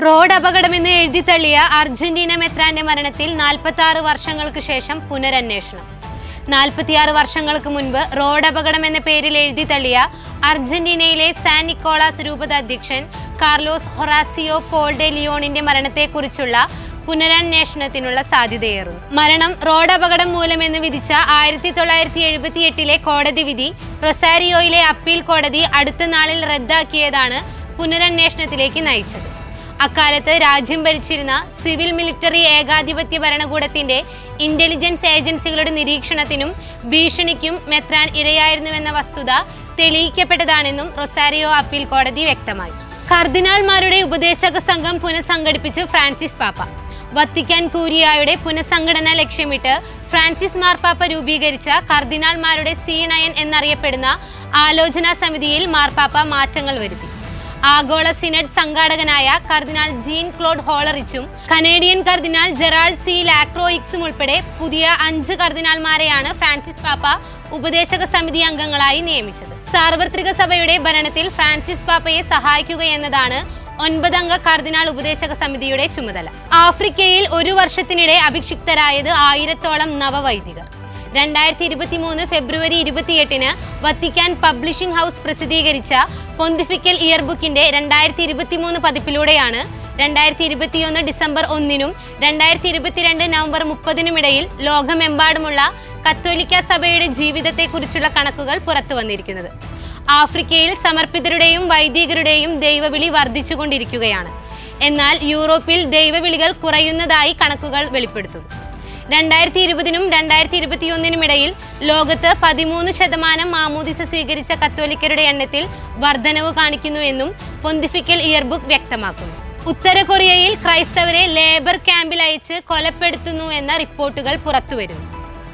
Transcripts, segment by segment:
road അപകടമെന്ന് എഴുതി തള്ളിയ Argentina മെത്രാന്റെ മരണത്തിൽ നാൽപ്പത്തി ആറ് വർഷങ്ങൾക്ക് ശേഷം പുനരന്വേഷണം നാൽപ്പത്തിയാറ് വർഷങ്ങൾക്ക് മുൻപ് റോഡ് അപകടം എന്ന പേരിൽ എഴുതി തള്ളിയ അർജന്റീനയിലെ സാൻ നിക്കോളാസ് രൂപത അധ്യക്ഷൻ കാർലോസ് ഹൊറാസിയോ പോൾ ഡെ ലിയോണിന്റെ മരണത്തെക്കുറിച്ചുള്ള പുനരന്വേഷണത്തിനുള്ള സാധ്യതയേറുന്നു മരണം റോഡ് അപകടം മൂലമെന്ന് വിധിച്ച ആയിരത്തി തൊള്ളായിരത്തി എഴുപത്തി എട്ടിലെ കോടതി വിധി റൊസാരിയോയിലെ അപ്പീൽ കോടതി അടുത്ത നാളിൽ റദ്ദാക്കിയതാണ് പുനരന്വേഷണത്തിലേക്ക് നയിച്ചത് അക്കാലത്ത് രാജ്യം ഭരിച്ചിരുന്ന സിവിൽ മിലിറ്ററി ഏകാധിപത്യ ഭരണകൂടത്തിന്റെ ഇന്റലിജൻസ് ഏജൻസികളുടെ നിരീക്ഷണത്തിനും ഭീഷണിക്കും മെത്രാൻ ഇരയായിരുന്നുവെന്ന വസ്തുത തെളിയിക്കപ്പെട്ടതാണെന്നും റൊസാരിയോ അപ്പീൽ കോടതി വ്യക്തമാക്കി കർദിനാൾമാരുടെ ഉപദേശക സംഘം പുനഃസംഘടിപ്പിച്ച് ഫ്രാൻസിസ് പാപ്പ വത്തിക്കാൻ കൂരിയായുടെ പുനഃസംഘടന ലക്ഷ്യമിട്ട് ഫ്രാൻസിസ് മാർപ്പാപ്പ രൂപീകരിച്ച കർദിനാൾമാരുടെ സി നയൻ എന്നറിയപ്പെടുന്ന ആലോചനാ സമിതിയിൽ മാർപ്പാപ്പ മാറ്റങ്ങൾ വരുത്തി ആഗോള സിനഡ് സംഘാടകനായ കർദിനാൾ ജീൻ ക്ലോഡ് ഹോളറിച്ചും കനേഡിയൻ കർദിനാൾ ജെറാൾഡ് സി ലാക്രോയിക്സും ഉൾപ്പെടെ പുതിയ അഞ്ച് കർദിനാൾമാരെയാണ് ഫ്രാൻസിസ് പാപ്പ ഉപദേശക സമിതി അംഗങ്ങളായി നിയമിച്ചത് സാർവത്രിക സഭയുടെ ഭരണത്തിൽ ഫ്രാൻസിസ് പാപ്പയെ സഹായിക്കുക എന്നതാണ് ഒൻപതംഗ കർദിനാൾ ഉപദേശക സമിതിയുടെ ചുമതല ആഫ്രിക്കയിൽ ഒരു വർഷത്തിനിടെ അഭിക്ഷിക്തരായത് ആയിരത്തോളം നവവൈദികർ രണ്ടായിരത്തി ഇരുപത്തി മൂന്ന് ഫെബ്രുവരി ഇരുപത്തിയെട്ടിന് വത്തിക്കാൻ പബ്ലിഷിംഗ് ഹൗസ് പ്രസിദ്ധീകരിച്ച പൊന്തിഫിക്കൽ ഇയർ ബുക്കിന്റെ രണ്ടായിരത്തി ഇരുപത്തി മൂന്ന് പതിപ്പിലൂടെയാണ് രണ്ടായിരത്തി ഇരുപത്തിയൊന്ന് ഡിസംബർ ഒന്നിനും രണ്ടായിരത്തി ഇരുപത്തിരണ്ട് നവംബർ മുപ്പതിനും ഇടയിൽ ലോകമെമ്പാടുമുള്ള കത്തോലിക്ക സഭയുടെ ജീവിതത്തെക്കുറിച്ചുള്ള കണക്കുകൾ പുറത്തു വന്നിരിക്കുന്നത് ആഫ്രിക്കയിൽ സമർപ്പിതരുടെയും വൈദികരുടെയും ദൈവവിളി വർദ്ധിച്ചുകൊണ്ടിരിക്കുകയാണ് എന്നാൽ യൂറോപ്പിൽ ദൈവവിളികൾ കുറയുന്നതായി കണക്കുകൾ വെളിപ്പെടുത്തുന്നു രണ്ടായിരത്തി ഇരുപതിനും രണ്ടായിരത്തി ഇരുപത്തിയൊന്നിനും ഇടയിൽ ലോകത്ത് പതിമൂന്ന് ശതമാനം മാമൂദിസ സ്വീകരിച്ച കത്തോലിക്കരുടെ എണ്ണത്തിൽ വർധനവ് കാണിക്കുന്നുവെന്നും പൊന്തിഫിക്കൽ ഇയർബുക്ക് വ്യക്തമാക്കുന്നു ഉത്തര കൊറിയയിൽ ക്രൈസ്തവരെ ലേബർ ക്യാമ്പിൽ അയച്ച് കൊലപ്പെടുത്തുന്നു എന്ന റിപ്പോർട്ടുകൾ പുറത്തുവരുന്നു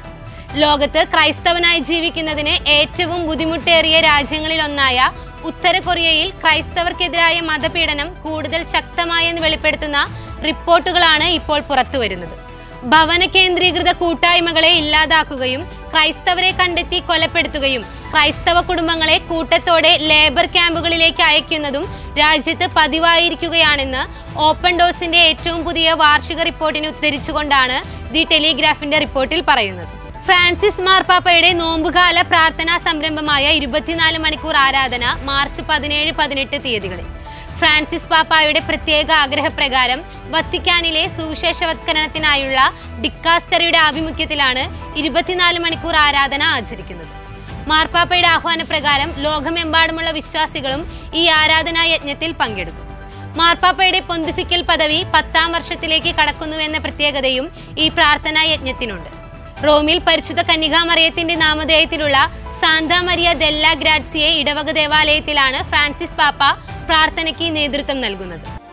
ലോകത്ത് ക്രൈസ്തവനായി ജീവിക്കുന്നതിന് ഏറ്റവും ബുദ്ധിമുട്ടേറിയ രാജ്യങ്ങളിലൊന്നായ ഉത്തര കൊറിയയിൽ ക്രൈസ്തവർക്കെതിരായ മതപീഡനം കൂടുതൽ ശക്തമായെന്ന് വെളിപ്പെടുത്തുന്ന റിപ്പോർട്ടുകളാണ് ഇപ്പോൾ പുറത്തുവരുന്നത് ഭവന കേന്ദ്രീകൃത കൂട്ടായ്മകളെ ഇല്ലാതാക്കുകയും ക്രൈസ്തവരെ കണ്ടെത്തി കൊലപ്പെടുത്തുകയും ക്രൈസ്തവ കുടുംബങ്ങളെ കൂട്ടത്തോടെ ലേബർ ക്യാമ്പുകളിലേക്ക് അയക്കുന്നതും രാജ്യത്ത് പതിവായിരിക്കുകയാണെന്ന് ഓപ്പൺ ഡോസിന്റെ ഏറ്റവും പുതിയ വാർഷിക റിപ്പോർട്ടിനെ ഉദ്ധരിച്ചുകൊണ്ടാണ് ദി ടെലിഗ്രാഫിന്റെ റിപ്പോർട്ടിൽ പറയുന്നത് ഫ്രാൻസിസ് മാർപ്പാപ്പയുടെ നോമ്പുകാല പ്രാർത്ഥനാ സംരംഭമായ ഇരുപത്തിനാല് മണിക്കൂർ ആരാധന മാർച്ച് പതിനേഴ് പതിനെട്ട് തീയതികളിൽ ഫ്രാൻസിസ് പാപ്പായുടെ പ്രത്യേക ആഗ്രഹപ്രകാരം വത്തിക്കാനിലെ സുവിശേഷവത്കരണത്തിനായുള്ള ഡിക്കാസ്റ്ററിയുടെ ആഭിമുഖ്യത്തിലാണ് ഇരുപത്തിനാല് മണിക്കൂർ ആരാധന ആചരിക്കുന്നത് മാർപ്പാപ്പയുടെ ആഹ്വാനപ്രകാരം ലോകമെമ്പാടുമുള്ള വിശ്വാസികളും ഈ ആരാധനാ യജ്ഞത്തിൽ പങ്കെടുക്കും മാർപ്പാപ്പയുടെ പൊന്തിഫിക്കൽ പദവി പത്താം വർഷത്തിലേക്ക് കടക്കുന്നുവെന്ന പ്രത്യേകതയും ഈ പ്രാർത്ഥനാ യജ്ഞത്തിനുണ്ട് റോമിൽ പരിശുദ്ധ കന്യകാമറിയത്തിന്റെ നാമധേയത്തിലുള്ള സാന്താ മരിയ ദെല്ല ഗ്രാഡ്സിയെ ഇടവക ദേവാലയത്തിലാണ് ഫ്രാൻസിസ് പാപ്പ പ്രാർത്ഥനയ്ക്ക് നേതൃത്വം നൽകുന്നത്